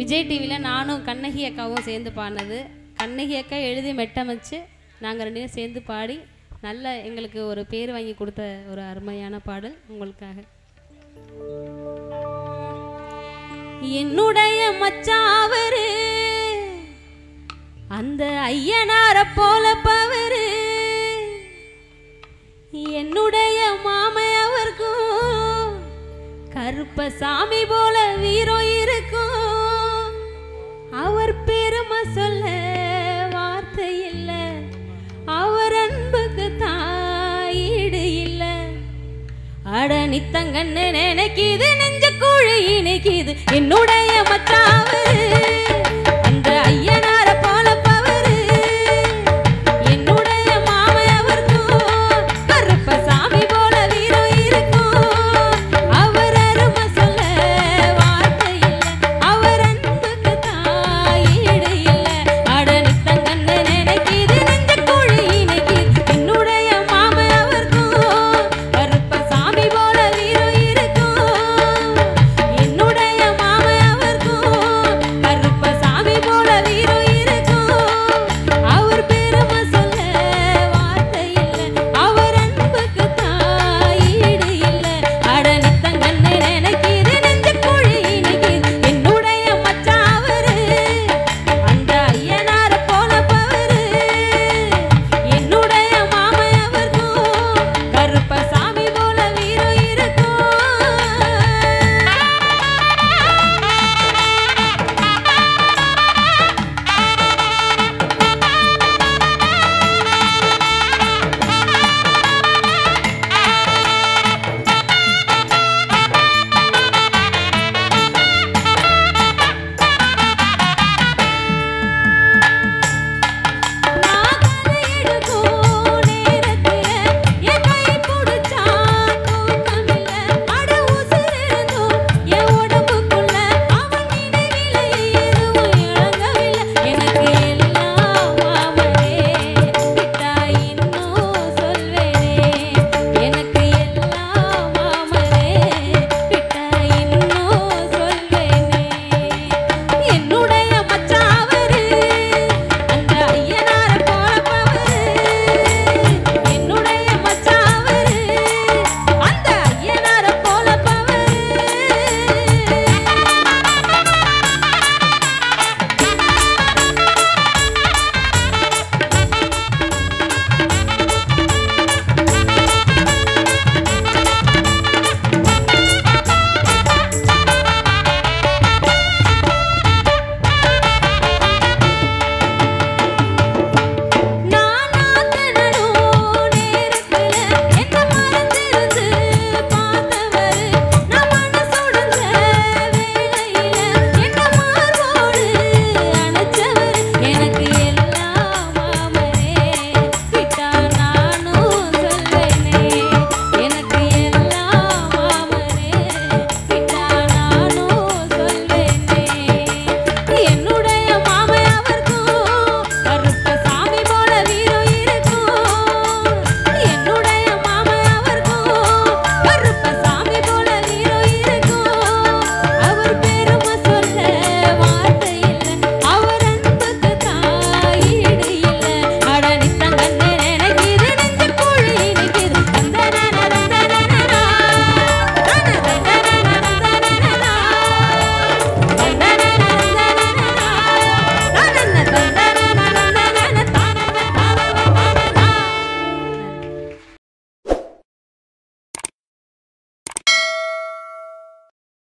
விஜய் டிவியில் நானும் கண்ணகி அக்காவும் சேர்ந்து பாடினது கண்ணகி அக்கா எழுதி மெட்டமைச்சு நாங்கள் ரெண்டு பேரும் சேர்ந்து பாடி நல்ல எங்களுக்கு ஒரு பேர் வாங்கி கொடுத்த ஒரு அருமையான பாடல் உங்களுக்காக என்னுடைய மச்சாவரு அந்த ஐயனார போல பவரு என்னுடைய மாமையவர்க்கும் கருப்பசாமி போல வீரம் இருக்கும் அவர் பெருமை சொல்ல வார்த்தை இல்ல அவர் அன்புக்கு தாயீடு இல்ல அட நித்தங்கன்னு நினைக்கிது நெஞ்ச குழி இணைக்கிது என்னுடைய மச்சாவரு